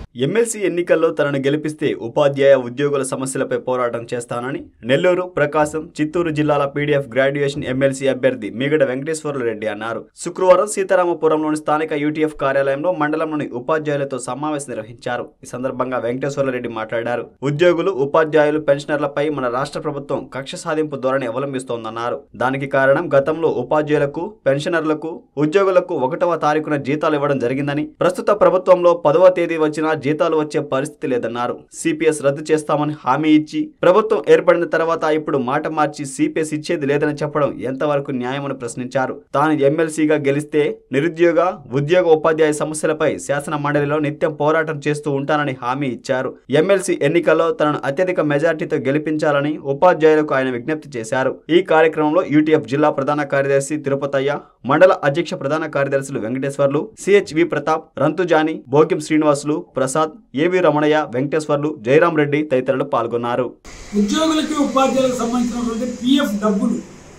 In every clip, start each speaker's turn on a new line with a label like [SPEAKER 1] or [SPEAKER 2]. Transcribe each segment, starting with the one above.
[SPEAKER 1] MLC ఎన్నికల్లో తనను గెలిపిస్తే ఉపాధ్యాయ ఉద్యోగుల సమస్యలపై పోరాటం చేస్తానని నెల్లూరు ప్రకాశం చిత్తూరు జిల్లాల పీడీఎఫ్ గ్రాడ్యుయేషన్ ఎమ్మెల్సీ అభ్యర్థి మిగడ వెంకటేశ్వర రెడ్డి అన్నారు శుక్రవారం సీతారామపురంలోని స్థానిక యూటీఎఫ్ కార్యాలయంలో మండలంలోని ఉపాధ్యాయులతో సమావేశం నిర్వహించారు ఈ సందర్భంగా వెంకటేశ్వర రెడ్డి మాట్లాడారు ఉద్యోగులు ఉపాధ్యాయులు పెన్షనర్లపై మన రాష్ట్ర ప్రభుత్వం కక్ష సాధింపు ధోరణి అవలంబిస్తోందన్నారు దానికి కారణం గతంలో ఉపాధ్యాయులకు పెన్షనర్లకు ఉద్యోగులకు ఒకటవ తారీఖున జీతాలు ఇవ్వడం జరిగిందని ప్రస్తుత ప్రభుత్వంలో పదవ తేదీ వచ్చినా జీతాలు వచ్చే పరిస్థితి లేదన్నారు సిపిఎస్ రద్దు చేస్తామని హామీ ఇచ్చి ప్రభుత్వం ఏర్పడిన తర్వాత ఇప్పుడు మాట మార్చి సిపిఎస్ ఇచ్చేది లేదని చెప్పడం ఎంతవరకు న్యాయమని ప్రశ్నించారు తాను ఎమ్మెల్సీగా గెలిస్తే నిరుద్యోగ ఉద్యోగ ఉపాధ్యాయ సమస్యలపై శాసన మండలిలో నిత్యం పోరాటం చేస్తూ ఉంటానని హామీ ఇచ్చారు ఎమ్మెల్సీ ఎన్నికల్లో తనను అత్యధిక మెజార్టీతో గెలిపించాలని ఉపాధ్యాయులకు ఆయన విజ్ఞప్తి చేశారు ఈ కార్యక్రమంలో యూటీఎఫ్ జిల్లా ప్రధాన కార్యదర్శి తిరుపతయ్య మండల అధ్యక్ష ప్రధాన కార్యదర్శులు వెంకటేశ్వర్లు సిహెచ్వి ప్రతాప్ రంతుజాని భోగ్యం శ్రీనివాసులు ప్రసాద్ ఏవి రమణయ్య వెంకటేశ్వర్లు జయరాం రెడ్డి తదితరులు పాల్గొన్నారు
[SPEAKER 2] ఉద్యోగులకి ఉపాధ్యాయులకు సంబంధించినటువంటి పిఎఫ్ డబ్బులు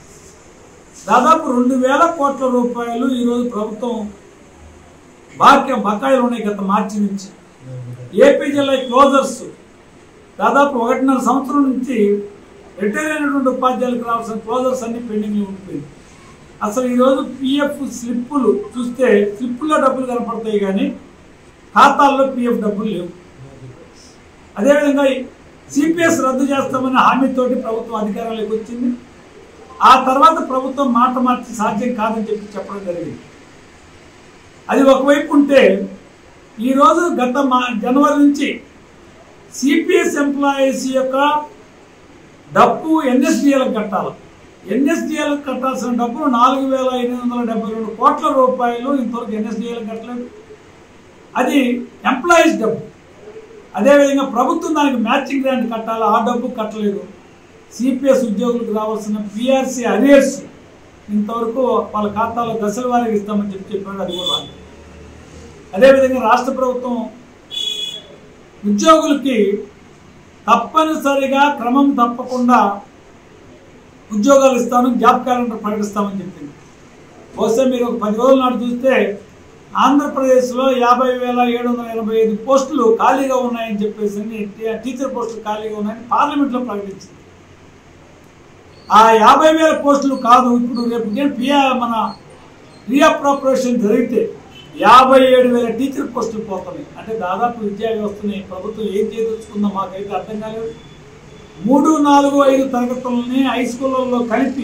[SPEAKER 2] దాదాపు రెండు వేల కోట్ల రూపాయలు ఈరోజు ప్రభుత్వం బాక్య బకాయిలు ఉన్నాయి గత మార్చి నుంచి ఏపీ జిల్లా క్లోజర్స్ దాదాపు ఒకటిన్నర సంవత్సరం నుంచి రిటైర్ అయినటువంటి ఉపాధ్యాయులకు రావాల్సిన క్లోజర్స్ అన్ని పెండింగ్లో ఉండిపోయింది అసలు ఈరోజు పిఎఫ్ స్లిప్పులు చూస్తే స్లిప్పుల్లో డబ్బులు కనపడతాయి కానీ ఖాతాల్లో పిఎఫ్ డబ్బులు లేవు అదేవిధంగా సిపిఎస్ రద్దు చేస్తామని హామీతోటి ప్రభుత్వం అధికారంలోకి వచ్చింది ఆ తర్వాత ప్రభుత్వం మాట మార్చి సాధ్యం కాదని చెప్పి చెప్పడం జరిగింది అది ఒకవైపు ఉంటే ఈరోజు గత మా జనవరి నుంచి సిపిఎస్ ఎంప్లాయీస్ యొక్క డబ్బు ఎన్ఎస్డిఎలకు కట్టాలి ఎన్ఎస్డిఎలకు కట్టాల్సిన డబ్బులు నాలుగు వేల ఎనిమిది వందల డెబ్బై రెండు కోట్ల రూపాయలు ఇంతవరకు ఎన్ఎస్డిఎలకు కట్టలేదు అది ఎంప్లాయీస్ డబ్బు అదేవిధంగా ప్రభుత్వం దానికి మ్యాచింగ్ గ్రాంట్ కట్టాలి ఆ డబ్బు కట్టలేదు సిపిఎస్ ఉద్యోగులకు రావాల్సిన పిఆర్సీ అరియర్స్ ఇంతవరకు వాళ్ళ ఖాతాలో దశల వారికి ఇస్తామని చెప్పి చెప్పాడు అది కూడా రాలేదు అదేవిధంగా రాష్ట్ర ప్రభుత్వం ఉద్యోగులకి తప్పనిసరిగా క్రమం తప్పకుండా ఉద్యోగాలు ఇస్తాను జాబ్ క్యాలెండర్ ప్రకటిస్తామని చెప్పింది బహుశా మీరు ఒక పది రోజుల నాడు చూస్తే ఆంధ్రప్రదేశ్లో యాభై వేల ఏడు వందల ఎనభై ఐదు పోస్టులు ఖాళీగా ఉన్నాయని చెప్పేసి టీ- టీచర్ పోస్టులు ఖాళీగా ఉన్నాయని పార్లమెంట్లో ప్రకటించింది ఆ యాభై వేల పోస్టులు కాదు ఇప్పుడు రేపు నేను పిఆ మన రీఅప్రాపరేషన్ జరిగితే యాభై ఏడు వేల టీచర్ పోస్టులు పోతున్నాయి అంటే దాదాపు విద్యా వ్యవస్థని ప్రభుత్వం ఏం చేయదలుచుకుందో మాకైతే అర్థం కాలేదు మూడు నాలుగు ఐదు తరగతులని హై స్కూళ్ళల్లో కలిపి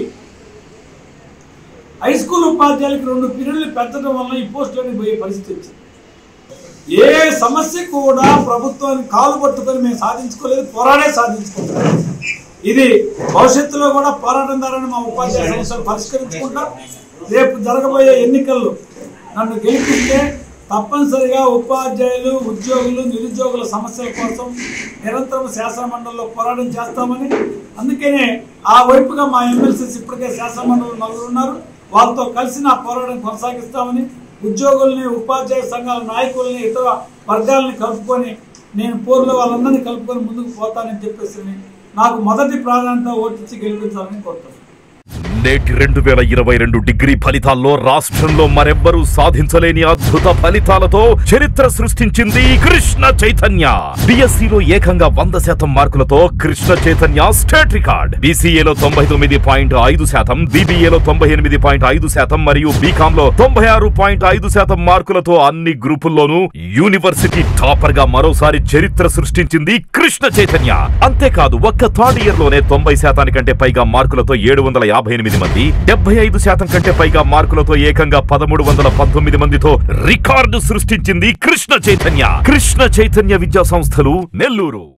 [SPEAKER 2] హై స్కూల్ ఉపాధ్యాయులకు రెండు పీరియడ్లు పెంచడం వల్ల ఈ పోస్టులని పోయే పరిస్థితి వచ్చింది ఏ సమస్య కూడా ప్రభుత్వాన్ని కాలు పట్టుకొని మేము సాధించుకోలేదు పోరాడే సాధించుకుంటాం ఇది భవిష్యత్తులో కూడా పోరాటం ద్వారా మా ఉపాధ్యాయ సమస్యలు పరిష్కరించుకుంటా రేపు జరగబోయే ఎన్నికల్లో నన్ను గెలిపిస్తే తప్పనిసరిగా ఉపాధ్యాయులు ఉద్యోగులు నిరుద్యోగుల సమస్యల కోసం నిరంతరం శాసన మండలిలో పోరాటం చేస్తామని అందుకనే ఆ వైపుగా మా ఎమ్మెల్సీస్ ఇప్పటికే శాసన మండలిలో నలుగురు ఉన్నారు వాళ్ళతో కలిసి నా పోరాటం కొనసాగిస్తామని ఉద్యోగుల్ని ఉపాధ్యాయ సంఘాల నాయకుల్ని ఇతర వర్గాలని కలుపుకొని నేను పోరులో వాళ్ళందరినీ కలుపుకొని ముందుకు పోతానని చెప్పేసి నాకు మొదటి ప్రాధాన్యత ఓటించి గెలిపించాలని కోరుతున్నాను
[SPEAKER 3] నేటి రెండు వేల ఇరవై రెండు డిగ్రీ ఫలితాల్లో రాష్ట్రంలో మరెవ్వరూ సాధించలేని అద్భుత ఫలితాలతో చరిత్ర సృష్టించింది కృష్ణ చైతన్య బిఎస్సిలో ఏకంగా వంద శాతం మార్కులతో కృష్ణ చైతన్య స్టేట్ రికార్డ్ బీసీఏలో తొంభై తొమ్మిది పాయింట్ ఐదు శాతం బీబీఏలో తొంభై ఎనిమిది పాయింట్ ఐదు శాతం మరియు బీకామ్ లో తొంభై ఆరు పాయింట్ ఐదు శాతం మార్కులతో అన్ని గ్రూపుల్లోనూ యూనివర్సిటీ టాపర్ గా మరోసారి చరిత్ర సృష్టించింది కృష్ణ చైతన్య అంతేకాదు ఒక్క థర్డ్ ఇయర్ లోనే తొంభై శాతానికంటే పైగా మార్కులతో ఏడు వందల యాభై ఎనిమిది మంది డెబ్బై ఐదు శాతం కంటే పైగా మార్కులతో ఏకంగా పదమూడు వందల పంతొమ్మిది మందితో రికార్డు సృష్టించింది కృష్ణ చైతన్య కృష్ణ చైతన్య విద్యా సంస్థలు నెల్లూరు